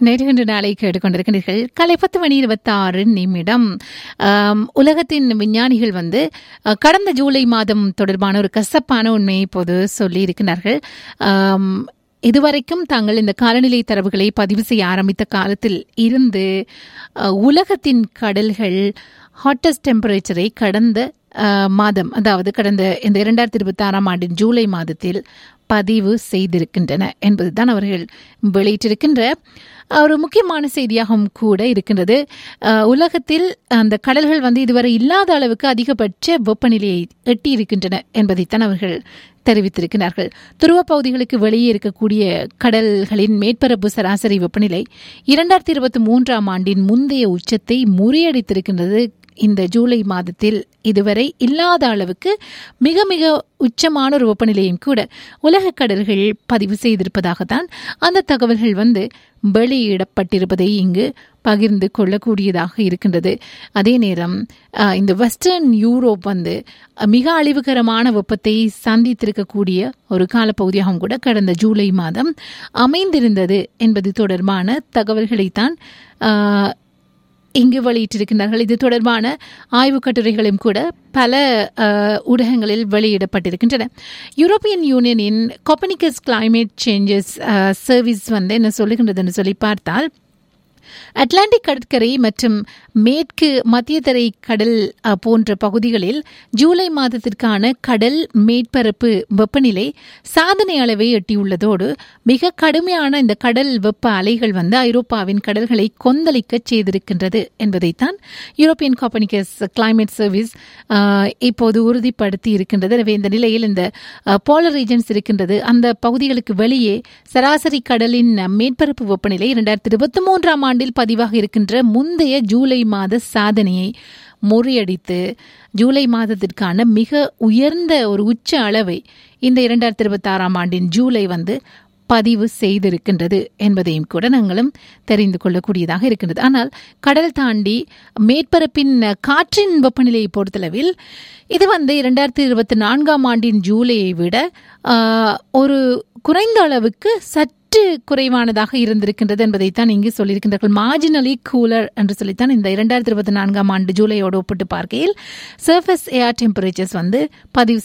நேற்று நாளை கேட்டுக்கொண்டிருக்கிறீர்கள் கலை பத்து மணி இருபத்தி ஆறு நிமிடம் ஆம், உலகத்தின் விஞ்ஞானிகள் வந்து அஹ், கடந்த ஜூலை மாதம் தொடர்பான ஒரு கசப்பான உண்மையை இப்போது சொல்லி இருக்கிறார்கள் ஆம், இதுவரைக்கும் தாங்கள் இந்த காலநிலை தரவுகளை பதிவு செய்ய ஆரம்பித்த காலத்தில் இருந்து அஹ், உலகத்தின் கடல்கள் ஹாட்டஸ்ட் டெம்பரேச்சரை கடந்த அஹ், மாதம் அதாவது கடந்த இந்த இரண்டாயிரத்தி இருபத்தி ஆறாம் ஆண்டின் ஜூலை மாதத்தில் பதிவு செய்திருக்கின்றன என்பதுதான் அவர்கள் வெளியிட்டிருக்கின்ற ஒரு முக்கியமான செய்தியாகவும் கூட இருக்கின்றது அஹ், உலகத்தில் அந்த கடல்கள் வந்து இதுவரை இல்லாத அளவுக்கு அதிகபட்ச வெப்பநிலையை எட்டி இருக்கின்றன என்பதைத்தான் அவர்கள் தெரிவித்திருக்கிறார்கள் துருவ பகுதிகளுக்கு வெளியே இருக்கக்கூடிய கடல்களின் மேற்பரப்பு சராசரி வெப்பநிலை இரண்டாயிரத்தி இருபத்தி மூன்றாம் ஆண்டின் முந்தைய உச்சத்தை முறியடித்திருக்கின்றது இந்த ஜூலை மாதத்தில் இதுவரை இல்லாத அளவுக்கு மிக மிக உச்சமான ஒரு வெப்பநிலையும் கூட உலக கடல்கள் பதிவு செய்திருப்பதாகத்தான் அந்த தகவல்கள் வந்து வெளியிடப்பட்டிருப்பதை இங்கு பகிர்ந்து கொள்ளக்கூடியதாக இருக்கின்றது அதே நேரம் அஹ், இந்த வெஸ்டர்ன் யூரோப் வந்து அஹ், மிக அழிவுகரமான வெப்பத்தை சந்தித்திருக்கக்கூடிய ஒரு காலப்பகுதியாகவும் கூட கடந்த ஜூலை மாதம் அமைந்திருந்தது என்பது தொடர்பான தகவல்களைத்தான் அஹ், இங்கு வெளியிட்டிருக்கின்றார்கள் இது தொடர்பான ஆய்வுக் கட்டுரைகளும் கூட பல அஹ், ஊடகங்களில் வெளியிடப்பட்டிருக்கின்றன யூரோப்பியன் யூனியனின் கொப்பனிக்கஸ் கிளைமேட் சேஞ்சஸ் சர்வீஸ் வந்து என்ன சொல்லுகின்றதுன்னு சொல்லி பார்த்தால் அட்லாண்டிக் கடற்கரை மற்றும் மேற்கு மத்திய தரை கடல் அஹ், போன்ற பகுதிகளில் ஜூலை மாதத்திற்கான கடல் மேற்பரப்பு வெப்பநிலை சாதனை அளவை எட்டியுள்ளதோடு மிக கடுமையான இந்த கடல் வெப்ப அலைகள் வந்து ஐரோப்பாவின் கடல்களை கொந்தளிக்க செய்திருக்கின்றது என்பதைத்தான் European Copernicus climate service uh, இப்போது உறுதிப்படுத்தி இருக்கின்றது எனவே இந்த நிலையில் இந்த போலர் ரீஜன்ஸ் இருக்கின்றது அந்த பகுதிகளுக்கு வெளியே சராசரி கடலின் மேற்பரப்பு வெப்பநிலை இரண்டாயிரத்தி இருபத்தி மூன்றாம் ஆண்டில் பதிவாக இருக்கின்ற முந்தைய ஜூலை மாத சாதனையை முறியடித்து ஜூலை மாதத்திற்கான மிக உயர்ந்த ஒரு உச்ச அளவை இந்த இரண்டாயிரத்தி இருபத்தி ஆறாம் ஆண்டின் ஜூலை வந்து பதிவு செய்திருக்கின்றது என்பதையும் கூட நாங்களும் தெரிந்து கொள்ளக்கூடியதாக இருக்கின்றது ஆனால் கடல் தாண்டி மேற்பரப்பின் காற்றின் வெப்பநிலையை பொறுத்தளவில் இது வந்து இரண்டாயிரத்தி இருபத்தி நான்காம் ஆண்டின் ஜூலையை விட ஆஹ், ஒரு குறைந்த அளவுக்கு சற்று குறைவானதாக இருந்திருக்கின்றது என்பதைத்தான் இங்கு சொல்லியிருக்கின்றார்கள் மார்ஜினலி கூலர் என்று சொல்லித்தான் இந்த இரண்டாயிரத்தி இருபத்தி நான்காம் ஆண்டு ஜூலையோடு ஒப்பிட்டு பார்க்கையில் சர்ஃபேஸ் ஏர் டெம்பரேச்சர்ஸ் வந்து பதிவு